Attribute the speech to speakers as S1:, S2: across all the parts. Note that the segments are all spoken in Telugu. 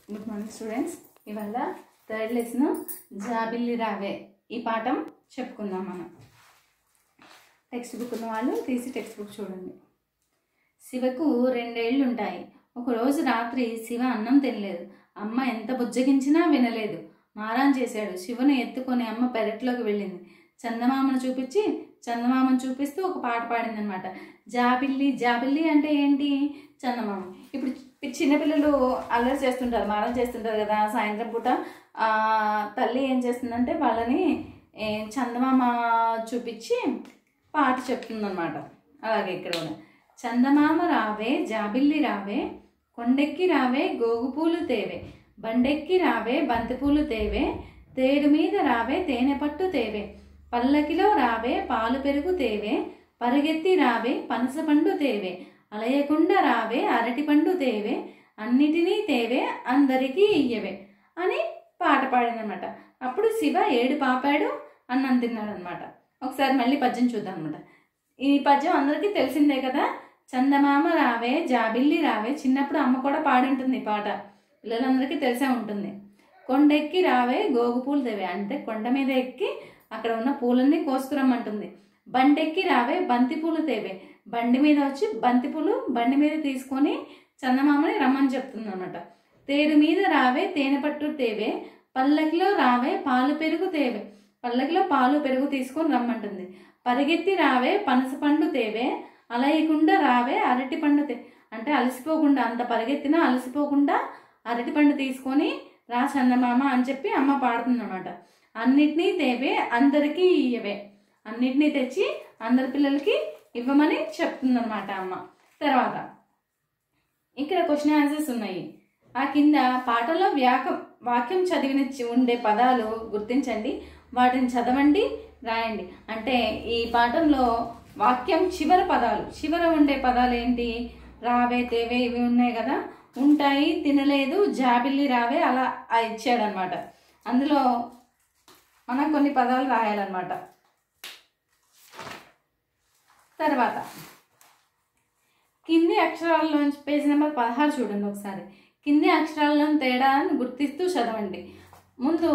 S1: గుడ్ మార్నింగ్ స్టూడెంట్స్ ఇవాళ థర్డ్ లెసన్ జాబిల్లి రావే ఈ పాఠం చెప్పుకుందాం మనం టెక్స్ట్ బుక్ ఉన్న వాళ్ళు తీసి టెక్స్ట్ బుక్ చూడండి శివకు రెండేళ్లు ఉంటాయి ఒకరోజు రాత్రి శివ అన్నం తినలేదు అమ్మ ఎంత బుజ్జగించినా వినలేదు మారాన్ చేశాడు శివను ఎత్తుకొని అమ్మ పెరట్లోకి వెళ్ళింది చందమామను చూపించి చందమామను చూపిస్తూ ఒక పాట పాడింది అనమాట జాబిల్లి జాబిల్లి అంటే ఏంటి చందమామ ఇప్పుడు చి- చిన్నపిల్లలు అల్లరి చేస్తుంటారు మారం చేస్తుంటారు కదా సాయంత్రం పూట ఆ, తల్లి ఏం చేస్తుందంటే వాళ్ళని ఏ, చందమామ చూపించి పాట చెప్తుందన్నమాట అలాగే ఇక్కడ కూడా చందమామ రావే జాబిల్లి రావే కొండెక్కి రావే గోగుపూలు తేవే బండెక్కి రావే బంతిపూలు తేవే తేడు మీద రావే తేనె పట్టు తేవే పల్లకిలో రావే పాలు పెరుగు తేవే పరుగెత్తి రావే పనసపండు తేవే అలయకుండా రావే అరటిపండు తేవే అన్నిటినీ తేవే అందరికీ ఇయ్యవే అని పాట పాడిందనమాట అప్పుడు శివ ఏడు పాపాడు అన్నం తిన్నాడనమాట ఒకసారి మళ్ళీ పద్యం చూద్దాం అనమాట ఈ పద్యం అందరికీ తెలిసిందే కదా చందమామ రావే జాబిల్లి రావే చిన్నప్పుడు అమ్మ కూడా పాడింటుంది ఈ పాట పిల్లలందరికీ తెలిసే ఉంటుంది కొండెక్కి రావే గోగు పూలు తేవే అంటే కొండ మీద ఎక్కి అక్కడ ఉన్న పూలన్నీ కోసుకురమ్మంటుంది బండెక్కి రావే బంతి పూలు తేవే బండి మీద వచ్చి బంతి పూలు బండి మీద తీసుకొని చందమామని రమ్మని చెప్తుంది అనమాట తేడు మీద రావే తేనె పట్టు తేవే పల్లకిలో రావే పాలు పెరుగు తేవే పల్లకిలో పాలు పెరుగు తీసుకొని రమ్మంటుంది పరిగెత్తి రావే పనస పండు తేవే అలయకుండా రావే అరటి పండు తే అంటే అలసిపోకుండా అంత పరిగెత్తినా అలసిపోకుండా అరటి పండు తీసుకొని రా చందమామ అని చెప్పి అమ్మ పాడుతుందన్నమాట అన్నిటినీ తేవే అందరికీ ఇయ్యవే అన్నిటినీ తెచ్చి అందరి పిల్లలకి ఇవ్వమని చెప్తుందన్నమాట అమ్మ తర్వాత ఇక్కడ క్వశ్చన్ ఆన్సర్స్ ఉన్నాయి ఆ కింద పాటలో వ్యాక వాక్యం చదివిన చి- ఉండే పదాలు గుర్తించండి వాటిని చదవండి రాయండి అంటే ఈ పాఠంలో వాక్యం చివరి పదాలు చివర ఉండే పదాలు ఏంటి రావే తేవే ఇవి ఉన్నాయి కదా ఉంటాయి తినలేదు జాబిల్లి రావే అలా ఆ ఇచ్చాడనమాట అందులో మనం కొన్ని పదాలు రాయాలన్నమాట తర్వాత కింది అక్షరాల్లోంచి పేజీ నెంబర్ పదహారు చూడండి ఒకసారి కింది అక్షరాల్లోని తేడాలను గుర్తిస్తూ చదవండి ముందు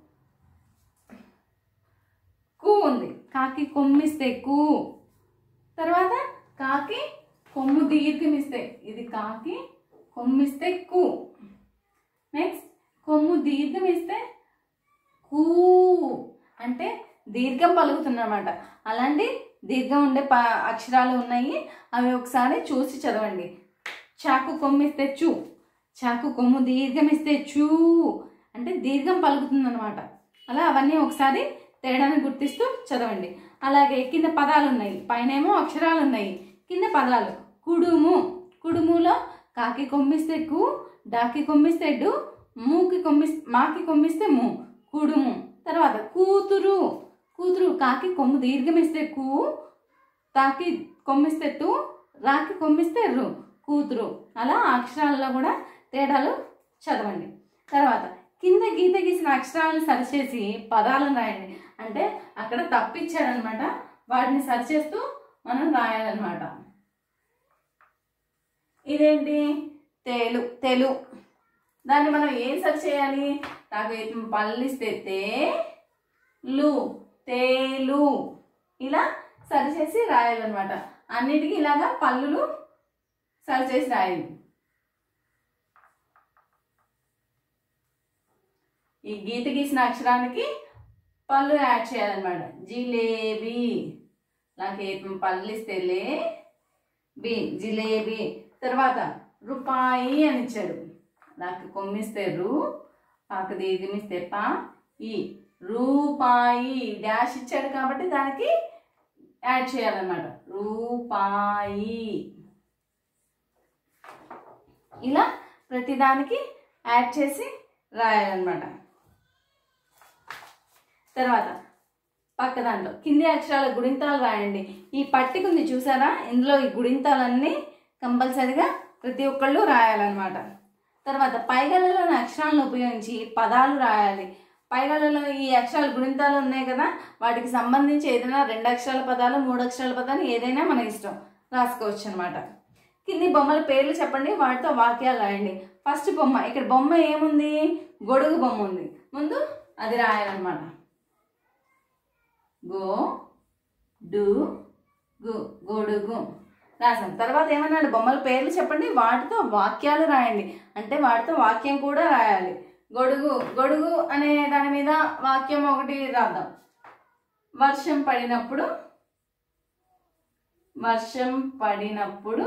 S1: కు ఉంది కాకి కొమ్మిస్తే కు తర్వాత కాకి కొమ్ము దీర్ఘమిస్తే ఇది కాకి కొమ్మిస్తే కు నెక్స్ట్ కొమ్ము దీర్ఘమిస్తే కూ అంటే దీర్ఘం పలుకుతుందన్నమాట అలాంటి దీర్ఘం ఉండే ప అక్షరాలు ఉన్నాయి అవి ఒకసారి చూసి చదవండి చాకు కొమ్మిస్తే చూ చాకు కొమ్ము దీర్ఘమిస్తే చూ అంటే దీర్ఘం పలుకుతుందన్నమాట అలా అవన్నీ ఒకసారి తేడాన్ని గుర్తిస్తూ చదవండి అలాగే కింద పదాలు ఉన్నాయి పైనేమో అక్షరాలు ఉన్నాయి కింద పదాలు కుడుము కుడుములో కాకి కొమ్మిస్తే కు డాకి కొమ్మిస్తే డు మూకి కొమ్మిస్ మాకి కొమ్మిస్తే ము కుడుము తర్వాత కూతురు కూతురు కాకి కొమ్ము దీర్ఘమిస్తే కు తాకి కొమ్మిస్తే తు రాకి కొమ్మిస్తే రు కూతురు అలా ఆ అక్షరాలలో కూడా తేడాలు చదవండి తర్వాత కింద గీత గీసిన అక్షరాలను సరిచేసి పదాలను రాయండి అంటే అక్కడ తప్పిచ్చాడనమాట వాటిని సరిచేస్తూ మనం రాయాలన్నమాట ఇదేంటి తేలు తెలు దాన్ని మనం ఏం సరి చేయాలి నాకు పల్లిస్తే తే లు తేలు ఇలా సరిచేసి రాయాలన్నమాట అన్నిటికీ ఇలాగా పళ్ళులు సరిచేసి రాయాలి ఈ గీత గీసిన అక్షరానికి పళ్ళు యాడ్ చేయాలన్నమాట జిలేబీ నాకు పళ్ళిస్తే లే బి జిలేబీ తర్వాత రూపాయి అని ఇచ్చాడు నాకు కొమ్మిస్తే రు పాకు దీర్ఘమిస్తే పా ఈ రూపాయి డాష్ ఇచ్చాడు కాబట్టి దానికి యాడ్ చేయాలన్నమాట రూపాయి ఇలా ప్రతిదానికి యాడ్ చేసి రాయాలన్నమాట తర్వాత పక్క దాంట్లో కింది అక్షరాల గుడింతాలు రాయండి ఈ పట్టిక ఉంది చూసారా ఇందులో ఈ గుడింతాలన్నీ కంపల్సరిగా ప్రతి ఒక్కళ్ళు రాయాలన్నమాట తర్వాత పైగలలోని అక్షరాలను ఉపయోగించి పదాలు రాయాలి పైగలలో ఈ అక్షరాలు గుణింతాలు ఉన్నాయి కదా వాటికి సంబంధించి ఏదైనా రెండు అక్షరాల పదాలు మూడు అక్షరాల పదాలు ఏదైనా మన ఇష్టం రాసుకోవచ్చు అనమాట కింది బొమ్మల పేర్లు చెప్పండి వాటితో వాక్యాలు రాయండి ఫస్ట్ బొమ్మ ఇక్కడ బొమ్మ ఏముంది గొడుగు బొమ్మ ఉంది ముందు అది రాయాలన్నమాట గో డు గు గొడుగు రాసాం తర్వాత ఏమన్నాడు బొమ్మల పేర్లు చెప్పండి వాటితో వాక్యాలు రాయండి అంటే వాటితో వాక్యం కూడా రాయాలి గొడుగు గొడుగు అనే దాని మీద వాక్యం ఒకటి రాద్దాం వర్షం పడినప్పుడు వర్షం పడినప్పుడు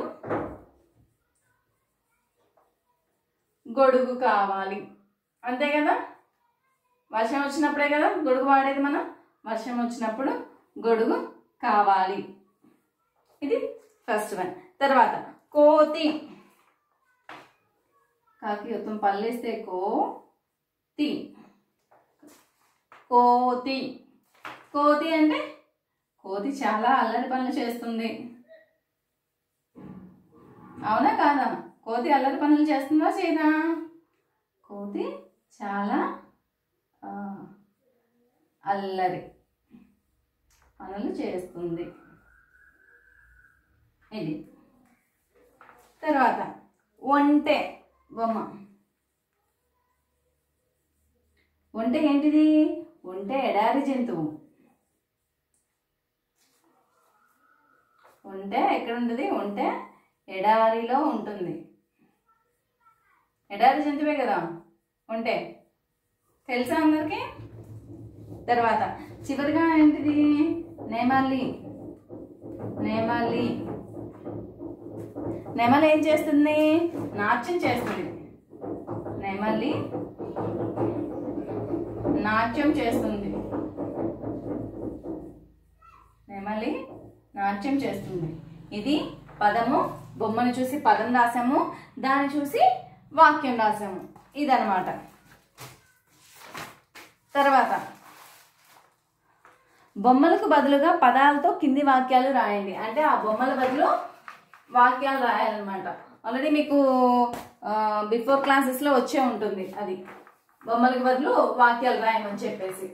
S1: గొడుగు కావాలి అంతే కదా వర్షం వచ్చినప్పుడే కదా గొడుగు వాడేది మనం వర్షం వచ్చినప్పుడు గొడుగు కావాలి ఇది ఫస్ట్ వన్ తర్వాత కోతి కాకి మొత్తం పల్లేస్తే కో తి కోతి కోతి అంటే కోతి చాలా అల్లరి పనులు చేస్తుంది అవునా కాదా కోతి అల్లరి పనులు చేస్తుందా చేయదా కోతి చాలా ఆ, అల్లరి పనులు చేస్తుంది ఇది తర్వాత ఒంటె బొమ్మ ఒంటె ఏంటిది ఒంటె ఎడారి జంతువు ఒంటె ఎక్కడ ఉంటుంది ఒంటె ఎడారిలో ఉంటుంది ఎడారి జంతువే కదా ఒంటె తెలుసా అందరికి తర్వాత చివరిగా ఏంటిది నెమలి నెమలి నెమలి ఏం చేస్తుంది నాట్యం చేస్తుంది నెమలి నాట్యం చేస్తుంది నెమలి నాట్యం చేస్తుంది ఇది పదము బొమ్మను చూసి పదం రాసాము దాన్ని చూసి వాక్యం రాసాము ఇదనమాట తర్వాత బొమ్మలకు బదులుగా పదాలతో కింది వాక్యాలు రాయండి అంటే ఆ బొమ్మల బదులు వాక్యాలు రాయాలన్నమాట ఆల్రెడీ మీకు బిఫోర్ క్లాసెస్లో వచ్చే ఉంటుంది అది బొమ్మలకు బదులు వాక్యాలు రాయమని చెప్పేసి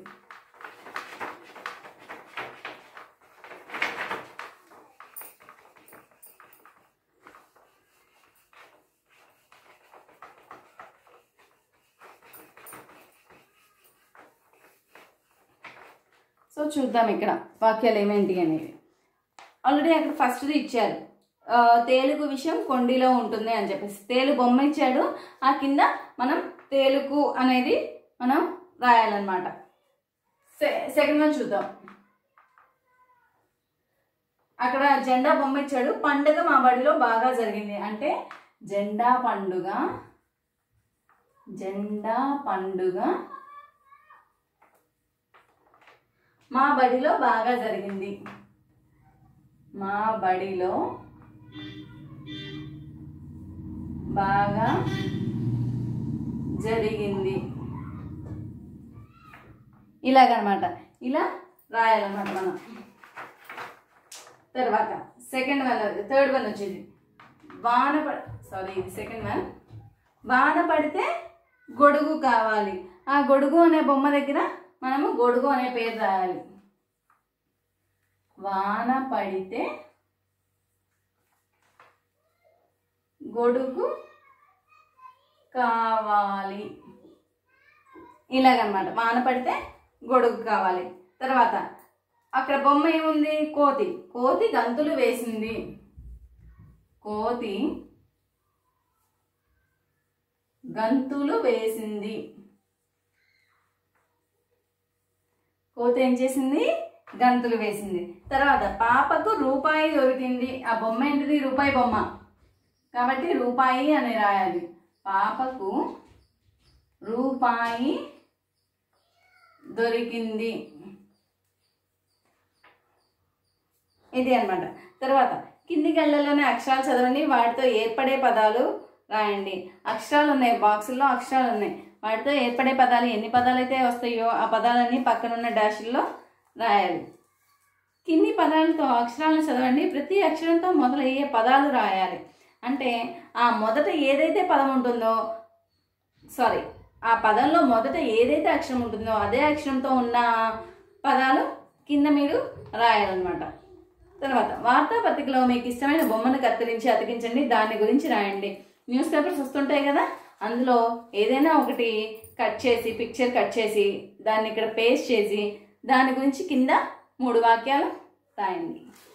S1: సో చూద్దాం ఇక్కడ వాక్యాలు ఏమేంటి అనేవి ఆల్రెడీ అక్కడ ఫస్ట్ది ఇచ్చారు ఆ, తేలుగు విషయం కొండిలో ఉంటుంది అని చెప్పేసి తేలు బొమ్మ ఇచ్చాడు ఆ కింద మనం తేలుకు అనేది మనం రాయాలన్నమాట సె- సెకండ్ వన్ చూద్దాం అక్కడ జెండా బొమ్మ ఇచ్చాడు పండుగ మా బడిలో బాగా జరిగింది అంటే జెండా పండుగ జెండా పండుగ మా బడిలో బాగా జరిగింది మా బడిలో బాగా జరిగింది ఇలాగనమాట ఇలా రాయాలన్నమాట మనం తర్వాత సెకండ్ వన్ థర్డ్ వన్ వచ్చేది వాన ప సారీ ఇది సెకండ్ వన్ వాన పడితే గొడుగు కావాలి ఆ గొడుగు అనే బొమ్మ దగ్గర మనము గొడుగు అనే పేరు రాయాలి వాన పడితే గొడుగు కావాలి ఇలాగనమాట వాన పడితే గొడుగు కావాలి తర్వాత అక్కడ బొమ్మ ఏముంది కోతి కోతి గంతులు వేసింది కోతి గంతులు వేసింది కోతి ఏం చేసింది గంతులు వేసింది తర్వాత పాపకు రూపాయి దొరికింది ఆ బొమ్మ ఏంటిది రూపాయి బొమ్మ కాబట్టి రూపాయి అని రాయాలి పాపకు రూపాయి దొరికింది ఇది అన్నమాట తర్వాత కింది గళ్ళలోనే అక్షరాలు చదవండి వాటితో ఏర్పడే పదాలు రాయండి అక్షరాలు ఉన్నాయి బాక్సుల్లో అక్షరాలు ఉన్నాయి వాటితో ఏర్పడే పదాలు ఎన్ని పదాలు అయితే వస్తాయో ఆ పదాలన్నీ పక్కనున్న డాషుల్లో రాయాలి కింది పదాలతో అక్షరాలను చదవండి ప్రతి అక్షరంతో మొదలయ్యే పదాలు రాయాలి అంటే ఆ మొదట ఏదైతే పదం ఉంటుందో సారీ ఆ పదంలో మొదట ఏదైతే అక్షరం ఉంటుందో అదే అక్షరంతో ఉన్న పదాలు కింద మీరు రాయాలన్నమాట తర్వాత వార్తాపత్రికలో మీకు ఇష్టమైన బొమ్మను కత్తిరించి అతికించండి దాని గురించి రాయండి న్యూస్ పేపర్స్ వస్తుంటాయి కదా అందులో ఏదైనా ఒకటి కట్ చేసి పిక్చర్ కట్ చేసి దాన్ని ఇక్కడ పేస్ట్ చేసి దాని గురించి కింద మూడు వాక్యాలు రాయండి